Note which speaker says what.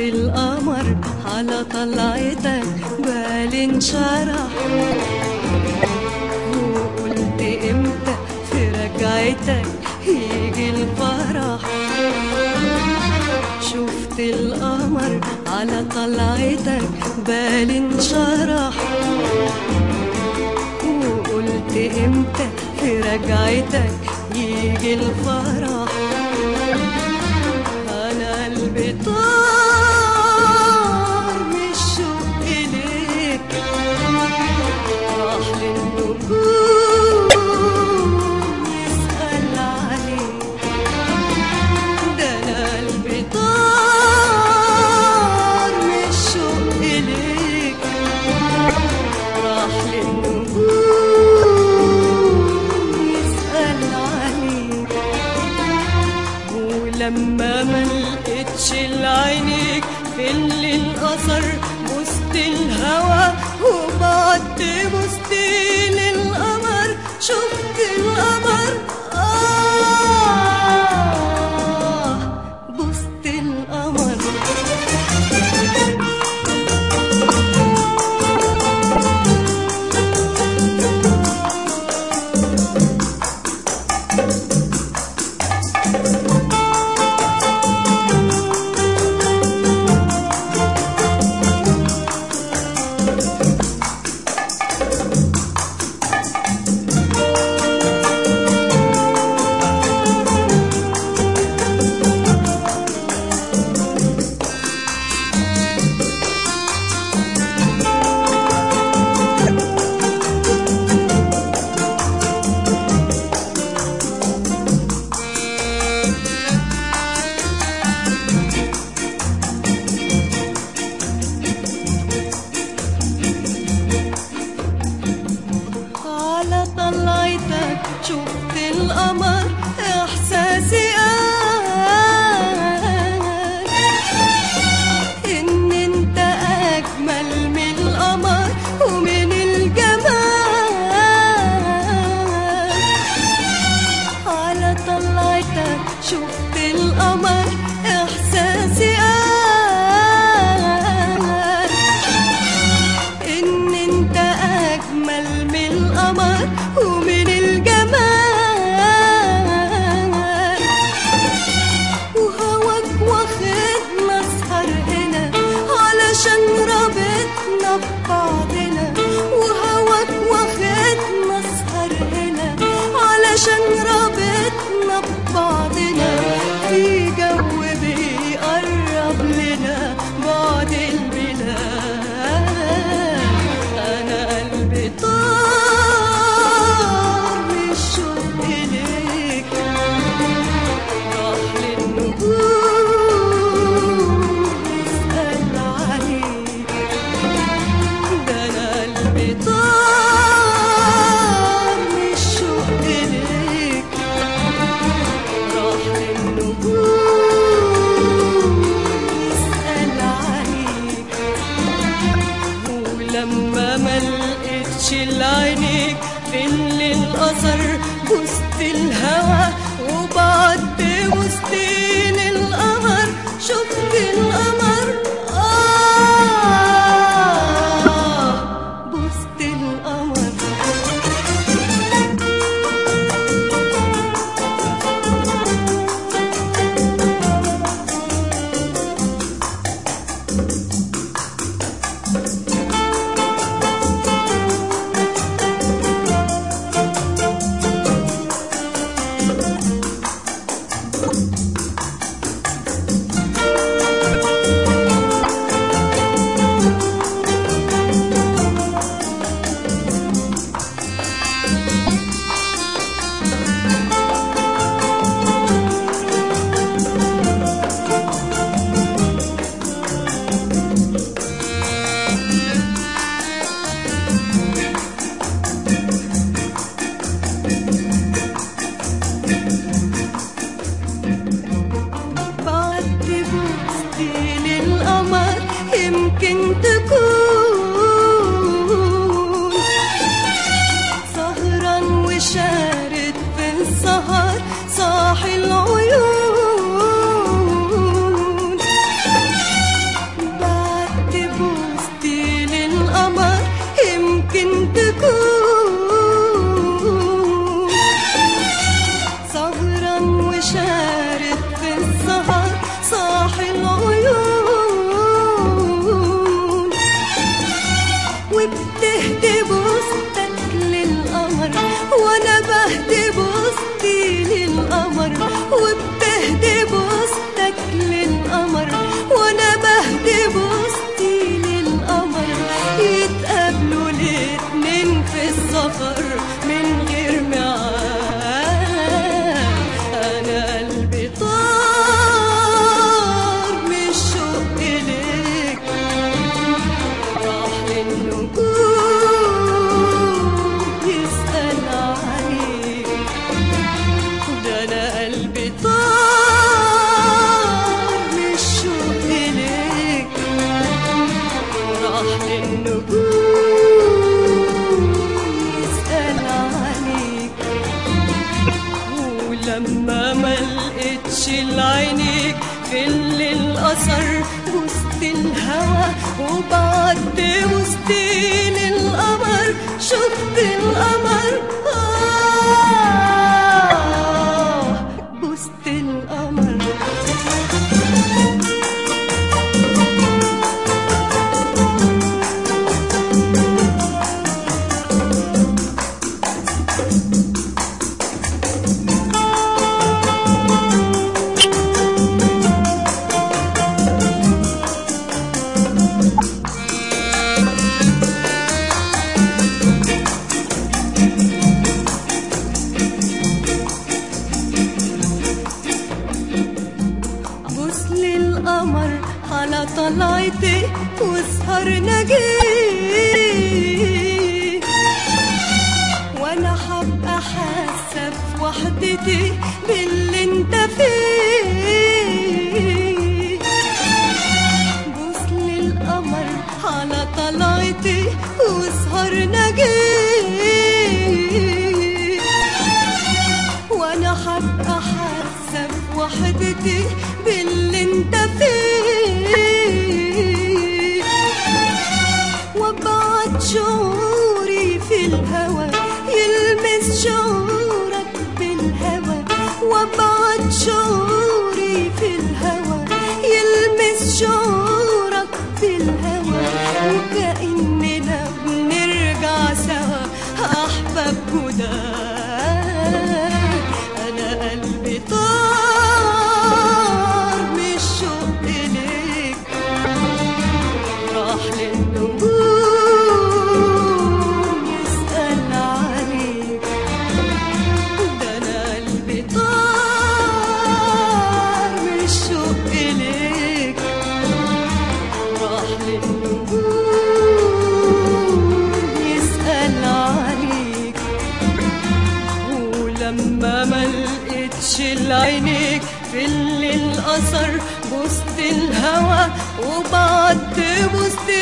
Speaker 1: القمر على طلعتك بالي انشرح وقلت امتى في رجعتك يجي الفرح شفت القمر على طلعتك بالي انشرح وقلت امتى في رجعتك يجي الفرح انا قلبي طار من الشوق اليك راح للنجوم يسأل عليك ده انا قلبي طار من الشوق اليك راح للنجوم يسأل عليك ولما ما لقيتش لعينيك في اللي الأثر بوسط الهوى وبعدت بوسط للقمر شفت القمر آه بوسط القمر على طلعتك شفت القمر احساسي قال ان انت اجمل من القمر ومن الجمال على طلعتك شفت القمر احساسي قال ان انت اجمل من القمر ومن الجمال وهواك واخدنا اسهر هنا علشان رابطنا ببعضنا وهواك واخدنا اسهر هنا علشان رابطنا ببعضنا في جو شارد في السهر صاحي العيون وبتهدي بوستك للقمر وانا بهدي بوستي للقمر وبتهدي بوستك للقمر وانا بهدي بوستي للقمر يتقابلوا الاتنين في السفر من غير ميعاد انا قلبي طار من الشوق ليك راح للنجوم يسأل عليك ده انا قلبي طار من الشوق ليك راح للنجوم يسأل عليك ولما ما لقيتش العينيك في الليل اثر وسط الهوى وبعد وسطين القمر شفت القمر آه وسط القمر بص للقمر على طلعتي واسهر نجي وانا حبقى حاسه في وحدتي باللي انت فيه بص للقمر على طلعتي واسهر نجي وانا حبقى حاسه بوحدتي باللي انت فيه وابعت شعوري في الهوى يلمس شعورك بالهوى وابعت شعوري في الهوى يلمس شعورك بالهوى وكأننا بنرجع سوا أحباب جداد أنا قلبي طار من الشوق ليك راح للنجوم يسأل عليك ده أنا قلبي طار من الشوق ليك راح للنجوم يسأل عليك ولما ما لقيتش العينيك في الليل اثر بوسط الهوى وبعد بوسط